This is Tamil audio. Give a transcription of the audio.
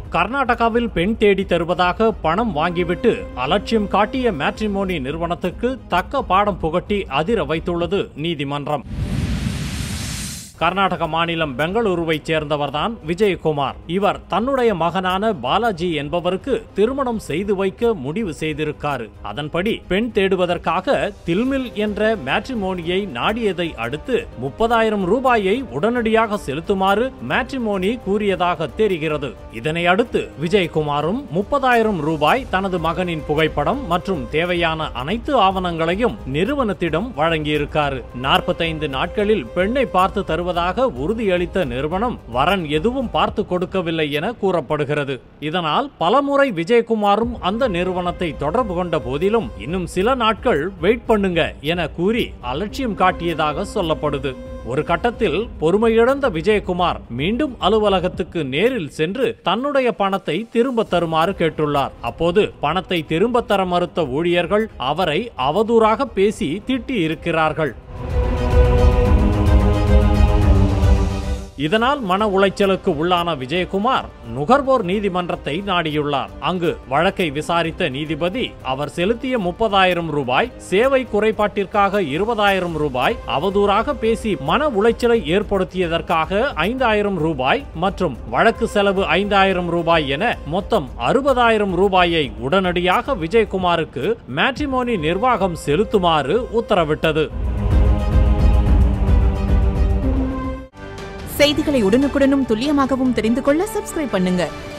கர்நாடகாவில் பெண் தேடி தருவதாக பணம் வாங்கிவிட்டு அலட்சியம் காட்டிய மேட்ரிமோனி நிறுவனத்துக்கு தக்க பாடம் புகட்டி அதிர வைத்துள்ளது நீதிமன்றம் கர்நாடக மாநிலம் பெங்களூருவைச் சேர்ந்தவர்தான் விஜயகுமார் இவர் தன்னுடைய மகனான பாலாஜி என்பவருக்கு திருமணம் செய்து வைக்க முடிவு செய்திருக்காரு அதன்படி பெண் தேடுவதற்காக தில்மில் என்ற மேட்ரிமோனியை நாடியதை அடுத்து முப்பதாயிரம் ரூபாயை உடனடியாக செலுத்துமாறு மேட்ரிமோனி கூறியதாக தெரிகிறது இதனை அடுத்து விஜயகுமாரும் முப்பதாயிரம் ரூபாய் தனது மகனின் புகைப்படம் மற்றும் தேவையான அனைத்து ஆவணங்களையும் நிறுவனத்திடம் வழங்கியிருக்காரு நாற்பத்தைந்து நாட்களில் பெண்ணை பார்த்து தருவதாக உறுதியளித்த நிறுவனம் வரன் எதுவும் பார்த்து கொடுக்கவில்லை என கூறப்படுகிறது இதனால் பலமுறை விஜயகுமாரும் அந்த நிறுவனத்தை தொடர்பு கொண்ட போதிலும் இன்னும் சில நாட்கள் வெயிட் பண்ணுங்க என கூறி அலட்சியம் காட்டியதாக சொல்லப்படுது ஒரு கட்டத்தில் பொறுமையிழந்த விஜயகுமார் மீண்டும் அலுவலகத்துக்கு நேரில் சென்று தன்னுடைய பணத்தை திரும்ப தருமாறு கேட்டுள்ளார் அப்போது பணத்தை திரும்ப தர மறுத்த ஊழியர்கள் அவரை அவதூறாக பேசி திட்டி இருக்கிறார்கள் இதனால் மன உளைச்சலுக்கு உள்ளான விஜயகுமார் நுகர்வோர் நீதிமன்றத்தை நாடியுள்ளார் அங்கு வழக்கை விசாரித்த நீதிபதி அவர் செலுத்திய முப்பதாயிரம் ரூபாய் சேவை குறைபாட்டிற்காக இருபதாயிரம் ரூபாய் அவதூறாக பேசி மன உளைச்சலை ஏற்படுத்தியதற்காக ஐந்தாயிரம் ரூபாய் மற்றும் வழக்கு செலவு ஐந்தாயிரம் ரூபாய் என மொத்தம் அறுபதாயிரம் ரூபாயை உடனடியாக விஜயகுமாருக்கு மேட்ரிமோனி நிர்வாகம் செலுத்துமாறு உத்தரவிட்டது செய்திகளை உடனுக்குடனும் துல்லியமாகவும் தெரிந்து கொள்ள சப்ஸ்கிரைப் பண்ணுங்க